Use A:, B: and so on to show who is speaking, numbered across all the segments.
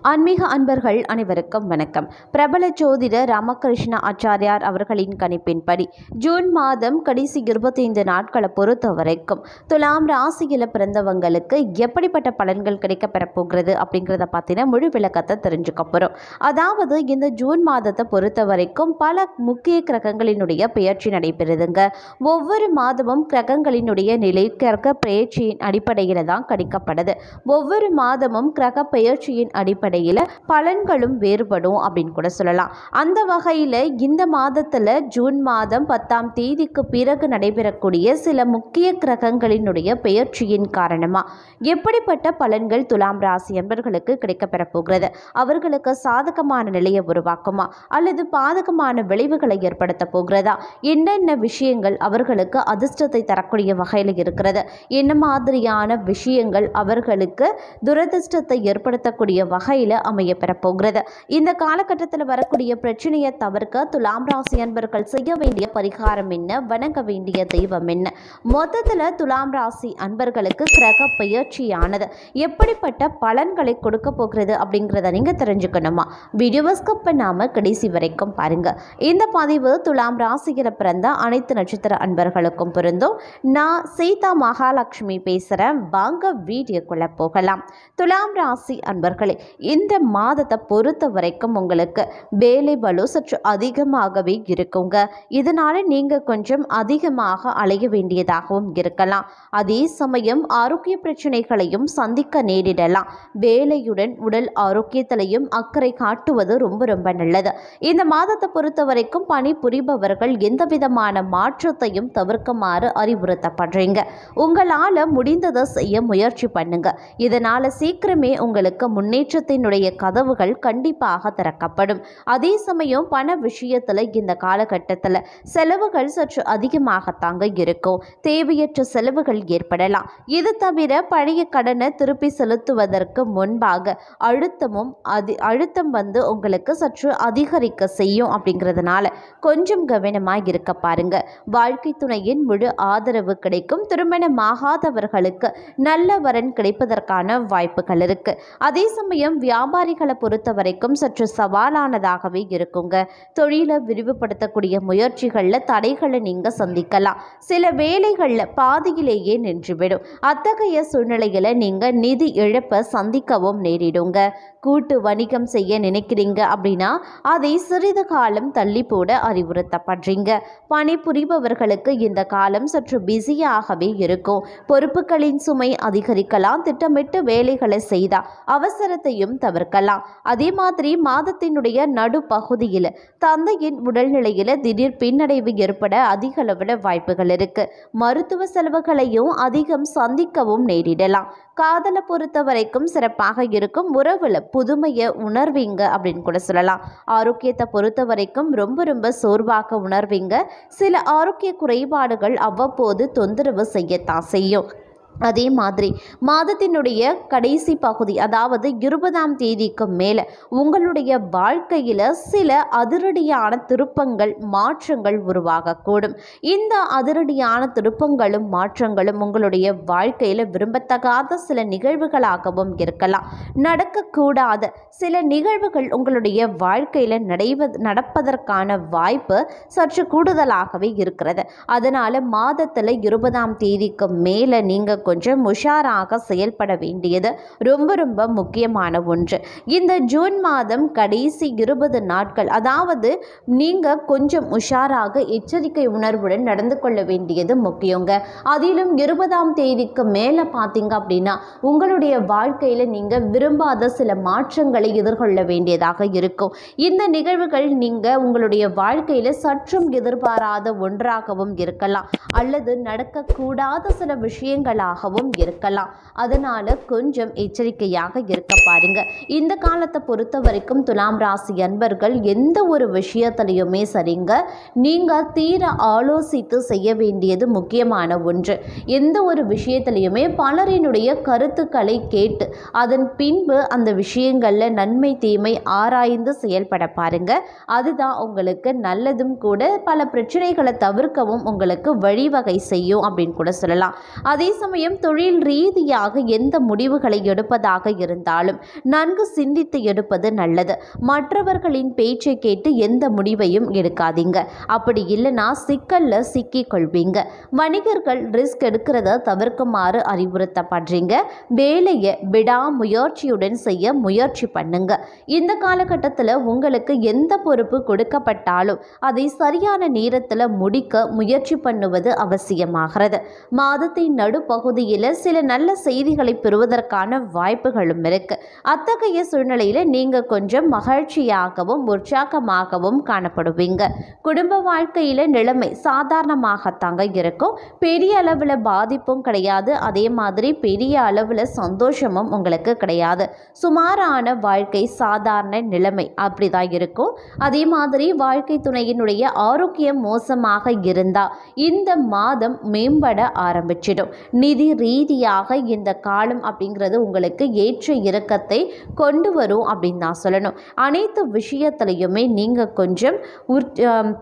A: ஆன்மீக அன்பர்கள் அனைவருக்கும் வணக்கம் பிரபல ஜோதிடர் ராமகிருஷ்ண ஆச்சாரியார் அவர்களின் கணிப்பின்படி ஜூன் மாதம் கடைசி இருபத்தைந்து நாட்களை பொறுத்த வரைக்கும் துலாம் ராசியில் பிறந்தவங்களுக்கு எப்படிப்பட்ட பலன்கள் கிடைக்கப்பெறப் போகிறது அப்படிங்கிறத பற்றின முழு விளக்கத்தை தெரிஞ்சுக்க போகிறோம் அதாவது இந்த ஜூன் மாதத்தை பொறுத்த வரைக்கும் பல முக்கிய கிரகங்களினுடைய பெயர்ச்சி நடைபெறுதுங்க ஒவ்வொரு மாதமும் கிரகங்களினுடைய நிலை கிரக பெயர்ச்சியின் அடிப்படையில் தான் கணிக்கப்படுது ஒவ்வொரு மாதமும் கிரக பெயர்ச்சியின் அடிப்படையில் பலன்களும் வேறுபடும் அப்படின்னு கூட சொல்லலாம் அந்த வகையில் இந்த மாதத்தில் ஜூன் மாதம் பத்தாம் தேதிக்கு பிறகு நடைபெறக்கூடிய சில முக்கிய கிரகங்களினுடைய பெயர்ச்சியின் காரணமாக எப்படிப்பட்ட பலன்கள் துலாம் ராசி என்பர்களுக்கு கிடைக்கப்பெறப் போகிறது அவர்களுக்கு சாதகமான நிலையை உருவாக்குமா அல்லது பாதகமான விளைவுகளை ஏற்படுத்த போகிறதா என்னென்ன விஷயங்கள் அவர்களுக்கு அதிர்ஷ்டத்தை தரக்கூடிய வகையில் இருக்கிறது என்ன மாதிரியான விஷயங்கள் அவர்களுக்கு துரதிர்ஷ்டத்தை ஏற்படுத்தக்கூடிய வகையில் அமைய பெறப்போகிறது இந்த காலகட்டத்தில் வரக்கூடிய பிரச்சனையை தவிர்க்க துலாம் ராசி அன்பர்கள் செய்ய வேண்டிய பரிகாரம் என்ன வணங்க வேண்டிய தெய்வம் என்ன மொத்தத்தில் துலாம் ராசி அன்பர்களுக்கு கிரக பயிற்சியானது எப்படிப்பட்ட பலன்களை கொடுக்க போகிறது அப்படிங்கிறத நீங்கள் தெரிஞ்சுக்கணுமா வீடியோவை ஸ்கிப் பண்ணாமல் கடைசி வரைக்கும் பாருங்க இந்த பதிவு துலாம் ராசியில் பிறந்த அனைத்து நட்சத்திர அன்பர்களுக்கும் பொருந்தும் நான் சீதா மகாலட்சுமி பேசுகிறேன் வாங்க வீடியோக்குள்ளே போகலாம் துலாம் ராசி அன்பர்களே இந்த மாதத்தை பொறுத்த வரைக்கும் உங்களுக்கு வேலை பலு சற்று அதிகமாகவே இருக்குங்க இதனால நீங்கள் கொஞ்சம் அதிகமாக அலைய வேண்டியதாகவும் இருக்கலாம் அதே சமயம் ஆரோக்கிய பிரச்சனைகளையும் சந்திக்க நேரிடலாம் வேலையுடன் உடல் ஆரோக்கியத்திலையும் அக்கறை காட்டுவது ரொம்ப ரொம்ப நல்லது இந்த மாதத்தை பொறுத்த வரைக்கும் பணி புரிபவர்கள் எந்த விதமான மாற்றத்தையும் தவிர்க்குமாறு அறிவுறுத்தப்படுறீங்க உங்களால் முடிந்ததை செய்ய முயற்சி பண்ணுங்க இதனால் சீக்கிரமே உங்களுக்கு முன்னேற்றத்தினுடைய கதவுகள் கண்டிப்பாக திறக்கப்படும் அதே சமயம் பண விஷயத்தில் இந்த காலகட்டத்தில் செலவுகள் சற்று அதிகமாகத்தாங்க இருக்கும் தேவையற்ற செலவுகள் ஏற்படலாம் இது தவிர பழைய கடனை திருப்பி செலுத்துவதற்கு முன்பாக அழுத்தமும் அது அழுத்தம் வந்து உங்களுக்கு சற்று அதிகரிக்க செய்யும் அப்படிங்கிறதுனால கொஞ்சம் கவனமாக இருக்க பாருங்க வாழ்க்கை துணையின் முழு ஆதரவு கிடைக்கும் திருமணமாகாதவர்களுக்கு நல்ல வரன் கிடைப்பதற்கான வாய்ப்புகள் இருக்கு அதே சமயம் வியாபாரிகளை பொறுத்த வரைக்கும் சற்று சவாலானதாகவே இருக்குங்க தொழிலை விரிவுபடுத்தக்கூடிய முயற்சிகளில் தடைகளை நீங்கள் சந்திக்கலாம் சில வேலைகளில் பாதியிலேயே நின்றுவிடும் அத்தகைய சூழ்நிலையில் நீங்கள் நிதி இழப்பை சந்திக்கவும் நேரிடுங்க கூட்டு வணிகம் செய்ய நினைக்கிறீங்க அப்படின்னா அதை சிறிது காலம் தள்ளி போட அறிவுறுத்தப்படுறீங்க பணிபுரிபவர்களுக்கு இந்த காலம் சற்று பிஸியாகவே இருக்கும் பொறுப்புகளின் சுமை அதிகரிக்கலாம் திட்டமிட்டு வேலைகளை செய்தால் அவசரத்தையும் தவிர்க்கலாம் அதே மாதிரி மாதத்தினுடைய நடுப்பகுதியில் தந்தையின் உடல்நிலையில் திடீர் பின்னடைவு ஏற்பட அதிக அளவில் வாய்ப்புகள் இருக்கு மருத்துவ செலவுகளையும் அதிகம் சந்திக்கவும் நேரிடலாம் காதலை பொறுத்த வரைக்கும் சிறப்பாக இருக்கும் உறவில் புதுமையை உணர்வீங்க அப்படின்னு கூட சொல்லலாம் ஆரோக்கியத்தை பொறுத்த வரைக்கும் ரொம்ப ரொம்ப சோர்வாக உணர்வீங்க சில ஆரோக்கிய குறைபாடுகள் அவ்வப்போது தொந்தரவு செய்யத்தான் செய்யும் அதே மாதிரி மாதத்தினுடைய கடைசி பகுதி அதாவது இருபதாம் தேதிக்கு மேலே உங்களுடைய வாழ்க்கையில் சில அதிரடியான திருப்பங்கள் மாற்றங்கள் உருவாகக்கூடும் இந்த அதிரடியான திருப்பங்களும் மாற்றங்களும் உங்களுடைய வாழ்க்கையில் விரும்பத்தகாத சில நிகழ்வுகளாகவும் இருக்கலாம் நடக்கக்கூடாத சில நிகழ்வுகள் உங்களுடைய வாழ்க்கையில் நடைவ நடப்பதற்கான வாய்ப்பு சற்று கூடுதலாகவே இருக்கிறது அதனால் மாதத்தில் இருபதாம் தேதிக்கு மேலே நீங்கள் கொஞ்சம் உஷாராக செயல்பட வேண்டியது ரொம்ப ரொம்ப முக்கியமான ஒன்று இந்த ஜூன் மாதம் கடைசி இருபது நாட்கள் அதாவது நீங்கள் கொஞ்சம் உஷாராக எச்சரிக்கை உணர்வுடன் நடந்து கொள்ள வேண்டியது முக்கியங்க அதிலும் இருபதாம் தேதிக்கு மேலே பார்த்தீங்க அப்படின்னா உங்களுடைய வாழ்க்கையில் நீங்கள் விரும்பாத சில மாற்றங்களை எதிர்கொள்ள வேண்டியதாக இருக்கும் இந்த நிகழ்வுகள் நீங்கள் உங்களுடைய வாழ்க்கையில் சற்றும் எதிர்பாராத ஒன்றாகவும் இருக்கலாம் அல்லது நடக்கக்கூடாத சில விஷயங்களாகவும் இருக்கலாம் அதனால் கொஞ்சம் எச்சரிக்கையாக இருக்க பாருங்க இந்த காலத்தை பொறுத்த வரைக்கும் துலாம் ராசி அன்பர்கள் எந்த ஒரு விஷயத்துலையுமே சரிங்க நீங்கள் தீர ஆலோசித்து செய்ய வேண்டியது முக்கியமான ஒன்று எந்த ஒரு விஷயத்துலையுமே பலரினுடைய கருத்துக்களை கேட்டு அதன் பின்பு அந்த விஷயங்களில் நன்மை தீமை ஆராய்ந்து செயல்பட பாருங்க அதுதான் உங்களுக்கு நல்லதும் கூட பல பிரச்சனைகளை தவிர்க்கவும் உங்களுக்கு வழிவகை செய்யும் அப்படின்னு கூட சொல்லலாம் அதே சமயம் சமயம் தொழில் ரீதியாக எந்த முடிவுகளை எடுப்பதாக இருந்தாலும் நன்கு சிந்தித்து எடுப்பது நல்லது மற்றவர்களின் பேச்சை கேட்டு எந்த முடிவையும் எடுக்காதீங்க அப்படி இல்லைன்னா சிக்கல்ல சிக்கிக் கொள்வீங்க வணிகர்கள் ரிஸ்க் எடுக்கிறத தவிர்க்குமாறு அறிவுறுத்தப்படுறீங்க வேலையை விடாமுயற்சியுடன் செய்ய முயற்சி பண்ணுங்க இந்த காலகட்டத்தில் உங்களுக்கு எந்த பொறுப்பு கொடுக்கப்பட்டாலும் அதை சரியான நேரத்தில் முடிக்க முயற்சி பண்ணுவது அவசியமாகிறது மாதத்தின் நடுப்பகுதியில் சில நல்ல செய்திகளை பெறுவதற்கான வாய்ப்புகளும் இருக்கு அத்தகைய சூழ்நிலையில் நீங்கள் கொஞ்சம் மகிழ்ச்சியாகவும் உற்சாகமாகவும் காணப்படுவீங்க குடும்ப வாழ்க்கையில் நிலைமை சாதாரணமாகத்தாங்க இருக்கும் பெரிய அளவில் பாதிப்பும் கிடையாது அதே மாதிரி பெரிய அளவில் சந்தோஷமும் உங்களுக்கு கிடையாது சுமாரான வாழ்க்கை சாதாரண நிலைமை அப்படிதான் இருக்கும் அதே மாதிரி வாழ்க்கை துணையினுடைய ஆரோக்கியம் மோசமாக இருந்தால் இந்த மாதம் மேம்பட ஆரம்பிச்சிடும் நிதி ரீதியாக இந்த காலம் அப்படிங்கிறது உங்களுக்கு ஏற்ற இறக்கத்தை கொண்டு வரும் அப்படின்னு நான் சொல்லணும் அனைத்து விஷயத்துலையுமே நீங்கள் கொஞ்சம் உற் ஆம்,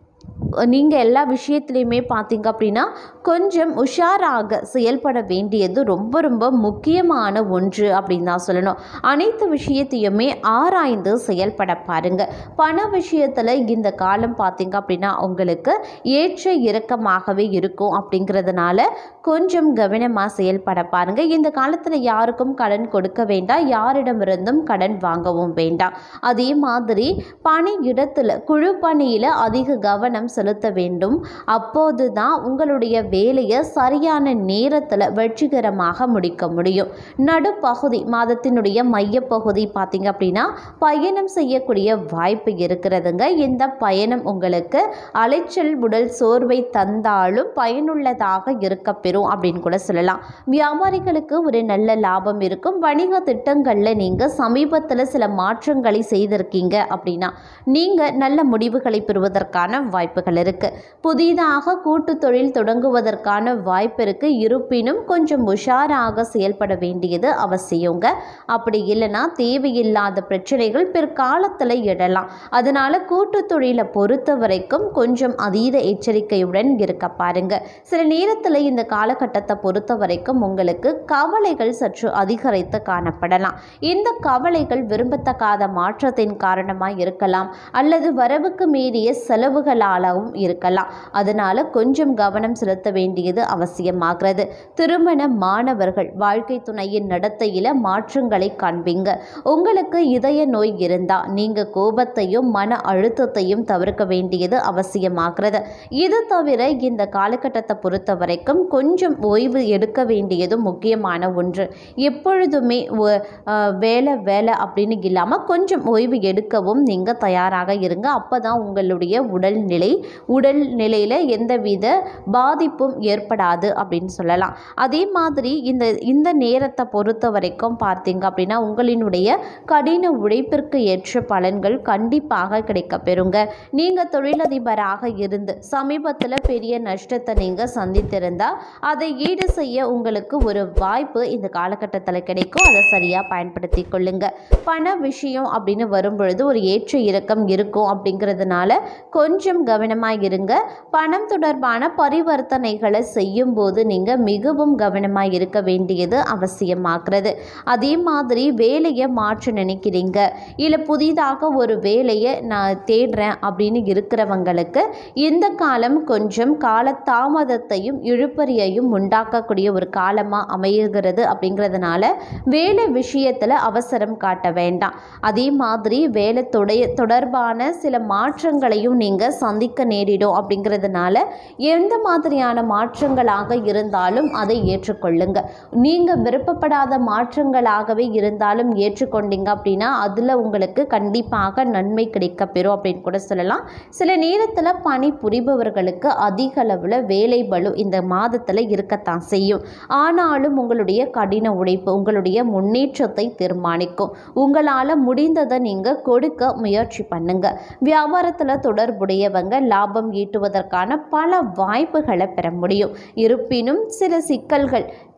A: நீங்கள் எல்லா விஷயத்துலையுமே பார்த்தீங்க அப்படின்னா கொஞ்சம் உஷாராக செயல்பட வேண்டியது ரொம்ப ரொம்ப முக்கியமான ஒன்று அப்படின்னு தான் சொல்லணும் அனைத்து விஷயத்தையுமே ஆராய்ந்து செயல்பட பாருங்க பண விஷயத்தில் இந்த காலம் பார்த்தீங்க அப்படின்னா உங்களுக்கு ஏற்ற இறக்கமாகவே இருக்கும் அப்படிங்கிறதுனால கொஞ்சம் கவனமாக செயல்பட பாருங்க இந்த காலத்தில் யாருக்கும் கடன் கொடுக்க வேண்டாம் யாரிடமிருந்தும் கடன் வாங்கவும் வேண்டாம் அதே மாதிரி பணி இடத்துல குழு பணியில் அதிக கவனம் செலுத்த வேண்டும் அப்போது தான் உங்களுடைய வேலையை சரியான நேரத்தில் வெற்றிகரமாக முடிக்க முடியும் நடுப்பகுதி மாதத்தினுடைய மையப்பகுதி பார்த்தீங்க அப்படின்னா பயணம் செய்யக்கூடிய வாய்ப்பு இருக்கிறதுங்க இந்த பயணம் உங்களுக்கு அலைச்சல் உடல் சோர்வை தந்தாலும் பயனுள்ளதாக இருக்கப்பெறும் அப்படின்னு கூட சொல்லலாம் வியாபாரிகளுக்கு ஒரு நல்ல லாபம் இருக்கும் வணிக திட்டங்களில் நீங்கள் சமீபத்தில் சில மாற்றங்களை செய்திருக்கீங்க அப்படின்னா நீங்கள் நல்ல முடிவுகளை பெறுவதற்கான வாய்ப்புகள் இருக்கு புதிதாக கூட்டு தொழில் தொடங்குவதற்கான வாய்ப்பு இருக்கு இருப்பினும் கொஞ்சம் உஷாராக செயல்பட வேண்டியது அவசியங்க அப்படி இல்லைன்னா தேவையில்லாத பிரச்சனைகள் பிற்காலத்தில் எழலாம் அதனால கூட்டு தொழிலை பொறுத்த வரைக்கும் கொஞ்சம் அதீத எச்சரிக்கையுடன் இருக்க பாருங்க சில நேரத்தில் இந்த காலகட்டத்தை பொறுத்த வரைக்கும் உங்களுக்கு கவலைகள் சற்று அதிகரித்து காணப்படலாம் இந்த கவலைகள் விரும்பத்தக்காத மாற்றத்தின் காரணமாக இருக்கலாம் அல்லது வரவுக்கு மீறிய செலவுகளாகவும் இருக்கலாம் அதனால கொஞ்சம் கவனம் செலுத்த வேண்டியது அவசியமாகிறது திருமண மாணவர்கள் வாழ்க்கை துணையின் நடத்தையில மாற்றங்களை காண்பீங்க உங்களுக்கு இதய நோய் இருந்தா நீங்க கோபத்தையும் மன அழுத்தத்தையும் தவிர்க்க வேண்டியது அவசியமாகிறது இது தவிர இந்த காலகட்டத்தை பொறுத்த வரைக்கும் கொஞ்சம் ஓய்வு எடுக்க வேண்டியதும் முக்கியமான ஒன்று எப்பொழுதுமே ஒ- அஹ், வேலை வேலை அப்படின்னு இல்லாமல் கொஞ்சம் ஓய்வு எடுக்கவும் நீங்கள் தயாராக இருங்க அப்போ தான் உங்களுடைய உடல்நிலை உடல் நிலையில் எந்தவித பாதிப்பும் ஏற்படாது அப்படின்னு சொல்லலாம் அதே மாதிரி இந்த இந்த நேரத்தை பொறுத்த வரைக்கும் பார்த்தீங்க அப்படின்னா உங்களினுடைய கடின உழைப்பிற்கு ஏற்ற பலன்கள் கண்டிப்பாக கிடைக்க பெறுங்க நீங்கள் தொழிலதிபராக இருந்து சமீபத்தில் பெரிய நஷ்டத்தை நீங்கள் சந்தித்திருந்தா அதை ஈடு செய்ய உங்களுக்கு ஒரு வாய்ப்பு இந்த காலகட்டத்தில் கிடைக்கும் அதை சரியாக பயன்படுத்தி கொள்ளுங்க பண விஷயம் அப்படின்னு வரும்பொழுது ஒரு ஏற்ற இறக்கம் இருக்கும் அப்படிங்கிறதுனால கொஞ்சம் கவனமாக இருங்க பணம் தொடர்பான பரிவர்த்தனைகளை செய்யும் போது நீங்கள் மிகவும் கவனமாக இருக்க வேண்டியது அவசியமாகிறது அதே மாதிரி வேலையை மாற்ற நினைக்கிறீங்க இல்லை புதிதாக ஒரு வேலையை நான் தேடுறேன் அப்படின்னு இருக்கிறவங்களுக்கு இந்த காலம் கொஞ்சம் காலதாமதத்தையும் இழுபறியையும் உண்டாக்கக்கூடிய ஒரு காலமாக அமைகிறது அப்படிங்கிறதுனால வேலை விஷயத்தில் அவசரம் காட்ட வேண்டாம் அதே மாதிரி வேலை தொடைய தொடர்பான சில மாற்றங்களையும் நீங்கள் சந்திக்க நேரிடும் அப்படிங்கிறதுனால எந்த மாதிரியான மாற்றங்களாக இருந்தாலும் அதை ஏற்றுக்கொள்ளுங்க நீங்கள் விருப்பப்படாத மாற்றங்களாகவே இருந்தாலும் ஏற்றுக்கொண்டீங்க அப்படின்னா அதில் உங்களுக்கு கண்டிப்பாக நன்மை கிடைக்க பெறும் அப்படின்னு கூட சொல்லலாம் சில நேரத்தில் பணி புரிபவர்களுக்கு அதிக அளவில் வேலை பளு இந்த மாதத்தில் இருக்கத்தான் செய்யும் ஆனாலும் உங்களுடைய கடின உழைப்பு உங்களுடைய முன்னேற்றத்தை தீர்மானிக்கும் உங்களால் முடிந்ததை நீங்கள் கொடுக்க முயற்சி பண்ணுங்க வியாபாரத்தில் தொடர்புடையவங்க லாபம் ஈட்டுவதற்கான பல வாய்ப்புகளை பெற முடியும் இருப்பினும் சில சிக்கல்கள்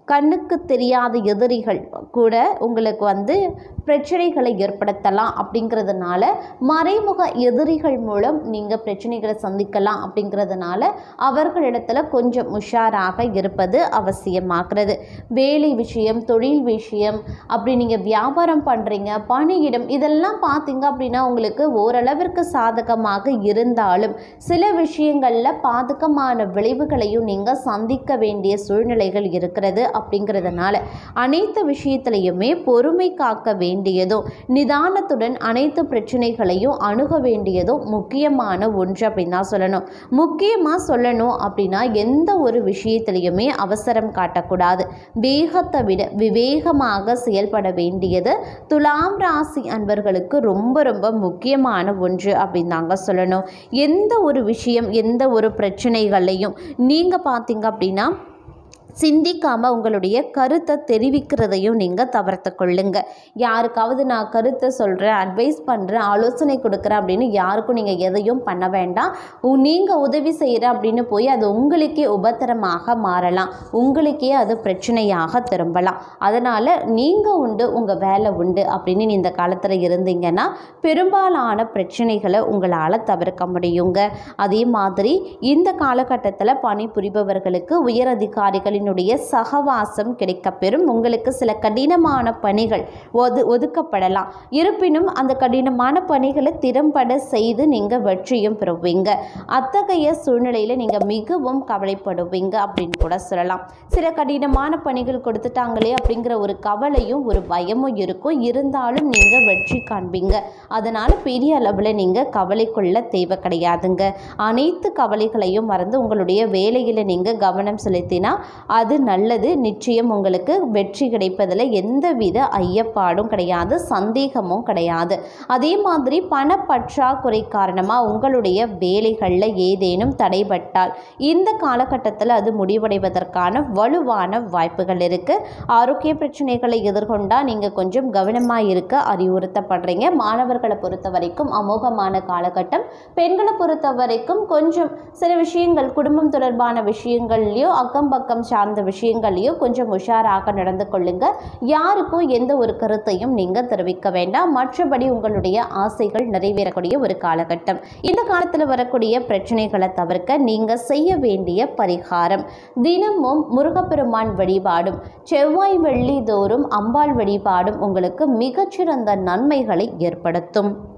A: கண்ணுக்கு தெரியாத எதிரிகள் கூட உங்களுக்கு வந்து பிரச்சனைகளை ஏற்படுத்தலாம் அப்படிங்கிறதுனால மறைமுக எதிரிகள் மூலம் நீங்கள் பிரச்சனைகளை சந்திக்கலாம் அப்படிங்கிறதுனால அவர்களிடத்துல கொஞ்சம் உஷாராக இருப்பது அவசியமாகிறது வேலை விஷயம் தொழில் விஷயம் அப்படி நீங்கள் வியாபாரம் பண்ணுறீங்க பணியிடம் இதெல்லாம் பார்த்தீங்க அப்படின்னா உங்களுக்கு ஓரளவிற்கு சாதகமாக இருந்தாலும் சில விஷயங்களில் பாதகமான விளைவுகளையும் நீங்கள் சந்திக்க வேண்டிய சூழ்நிலைகள் இருக்கிறது அப்படிங்கிறதுனால அனைத்து விஷயத்திலையுமே பொறுமை காக்க வேண்டியதும் நிதானத்துடன் அனைத்து பிரச்சனைகளையும் அணுக வேண்டியதும் முக்கியமான ஒன்று அப்படின்னு தான் சொல்லணும் முக்கியமாக சொல்லணும் அப்படின்னா எந்த ஒரு விஷயத்திலையுமே அவசரம் காட்டக்கூடாது வேகத்தை விட விவேகமாக செயல்பட வேண்டியது துலாம் ராசி அன்பர்களுக்கு ரொம்ப ரொம்ப முக்கியமான ஒன்று அப்படின்னு தாங்க சொல்லணும் எந்த ஒரு விஷயம் எந்த ஒரு பிரச்சனைகளையும் நீங்கள் பார்த்தீங்க அப்படின்னா சிந்திக்காமல் உங்களுடைய கருத்தை தெரிவிக்கிறதையும் நீங்கள் தவிர்த்து கொள்ளுங்க யாருக்காவது நான் கருத்தை சொல்கிறேன் அட்வைஸ் பண்ணுறேன் ஆலோசனை கொடுக்குறேன் அப்படின்னு யாருக்கும் நீங்கள் எதையும் பண்ண வேண்டாம் நீங்கள் உதவி செய்கிறேன் அப்படின்னு போய் அது உங்களுக்கே உபத்திரமாக மாறலாம் உங்களுக்கே அது பிரச்சனையாக திரும்பலாம் அதனால் நீங்கள் உண்டு உங்கள் வேலை உண்டு அப்படின்னு இந்த காலத்தில் இருந்தீங்கன்னா பெரும்பாலான பிரச்சனைகளை உங்களால் தவிர்க்க முடியுங்க அதே மாதிரி இந்த காலகட்டத்தில் பணிபுரிபவர்களுக்கு உயர் அதிகாரிகளினுடைய சகவாசம் கிடைக்கப்பெறும் உங்களுக்கு சில கடினமான பணிகள் ஒது ஒதுக்கப்படலாம் இருப்பினும் அந்த கடினமான பணிகளை திறம்பட செய்து நீங்கள் வெற்றியும் பெறுவீங்க அத்தகைய சூழ்நிலையில் நீங்கள் மிகவும் கவலைப்படுவீங்க அப்படின்னு கூட சொல்லலாம் சில கடினமான பணிகள் கொடுத்துட்டாங்களே அப்படிங்கிற ஒரு கவலையும் ஒரு பயமும் இருக்கும் இருந்தாலும் நீங்கள் வெற்றி காண்பீங்க அதனால் பெரிய அளவில் நீங்கள் கவலை கொள்ள தேவை கிடையாதுங்க அனைத்து கவலைகளையும் மறந்து உங்களுடைய வேலையில் நீங்கள் கவனம் செலுத்தினா அது நல்லது நிச்சயம் உங்களுக்கு வெற்றி கிடைப்பதில் எந்தவித ஐயப்பாடும் கிடையாது சந்தேகமும் கிடையாது அதே மாதிரி பணப்பற்றாக்குறை காரணமாக உங்களுடைய வேலைகளில் ஏதேனும் தடைபட்டால் இந்த காலகட்டத்தில் அது முடிவடைவதற்கான வலுவான வாய்ப்புகள் இருக்குது ஆரோக்கிய பிரச்சனைகளை எதிர்கொண்டால் நீங்கள் கொஞ்சம் கவனமாக இருக்க அறிவுறுத்தப்படுறீங்க மாணவர்களை பொறுத்த வரைக்கும் அமோகமான காலகட்டம் பெண்களை பொறுத்த வரைக்கும் கொஞ்சம் சில விஷயங்கள் குடும்பம் தொடர்பான விஷயங்கள்லையோ அக்கம் பக்கம் சார்ந்த விஷயங்கள்லையோ கொஞ்சம் உஷாராக நடந்து கொள்ளுங்க யாருக்கும் எந்த ஒரு கருத்தையும் நீங்கள் தெரிவிக்க வேண்டாம் மற்றபடி உங்களுடைய ஆசைகள் நிறைவேறக்கூடிய ஒரு காலகட்டம் இந்த காலத்தில் வரக்கூடிய பிரச்சனைகளை தவிர்க்க நீங்கள் செய்ய வேண்டிய பரிகாரம் தினமும் முருகப்பெருமான் வழிபாடும் செவ்வாய் வெள்ளி தோறும் அம்பாள் வழிபாடும் உங்களுக்கு மிகச்சிறந்த நன்மைகளை ஏற்படுத்தும்